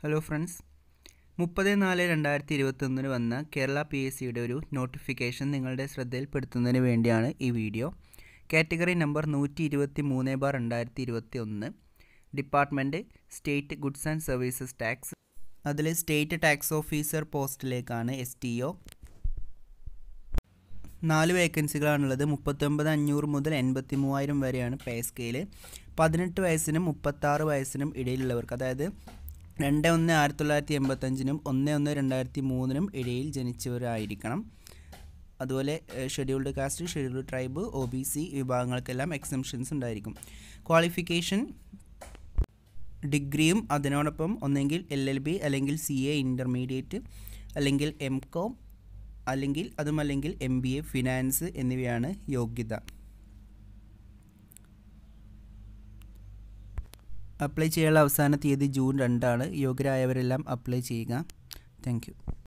hello friends മുപ്പത് നാല് രണ്ടായിരത്തി ഇരുപത്തൊന്നിന് വന്ന കേരള പി എസ് സിയുടെ ഒരു നോട്ടിഫിക്കേഷൻ നിങ്ങളുടെ ശ്രദ്ധയിൽപ്പെടുത്തുന്നതിന് വേണ്ടിയാണ് ഈ വീഡിയോ കാറ്റഗറി നമ്പർ നൂറ്റി ഇരുപത്തി മൂന്ന് ബാർ രണ്ടായിരത്തി ഇരുപത്തി ഒന്ന് department state goods and services tax അതിൽ സ്റ്റേറ്റ് ടാക്സ് ഓഫീസർ പോസ്റ്റിലേക്കാണ് എസ് ടി ഒ നാല് വേക്കൻസികളാണുള്ളത് മുപ്പത്തൊമ്പത് അഞ്ഞൂറ് മുതൽ എൺപത്തി മൂവായിരം വരെയാണ് പേ സ്കെയിൽ പതിനെട്ട് വയസ്സിനും മുപ്പത്താറ് വയസ്സിനും ഇടയിലുള്ളവർക്ക് അതായത് രണ്ട് ഒന്ന് ആയിരത്തി തൊള്ളായിരത്തി എൺപത്തഞ്ചിനും ഒന്ന് ഒന്ന് രണ്ടായിരത്തി മൂന്നിനും ഇടയിൽ ജനിച്ചവരായിരിക്കണം അതുപോലെ scheduled caste scheduled tribe O B C വിഭാഗങ്ങൾക്കെല്ലാം എക്സംഷൻസ് ഉണ്ടായിരിക്കും ക്വാളിഫിക്കേഷൻ ഡിഗ്രിയും അതിനോടൊപ്പം ഒന്നെങ്കിൽ എൽ എൽ ബി അല്ലെങ്കിൽ സി എ ഇൻ്റർമീഡിയറ്റ് അല്ലെങ്കിൽ എം കോം അല്ലെങ്കിൽ അതുമല്ലെങ്കിൽ എം ബി എ ഫിനാൻസ് എന്നിവയാണ് യോഗ്യത അപ്ലൈ ചെയ്യാനുള്ള അവസാന തീയതി ജൂൺ രണ്ടാണ് യോഗ്യരായവരെല്ലാം അപ്ലൈ ചെയ്യുക താങ്ക്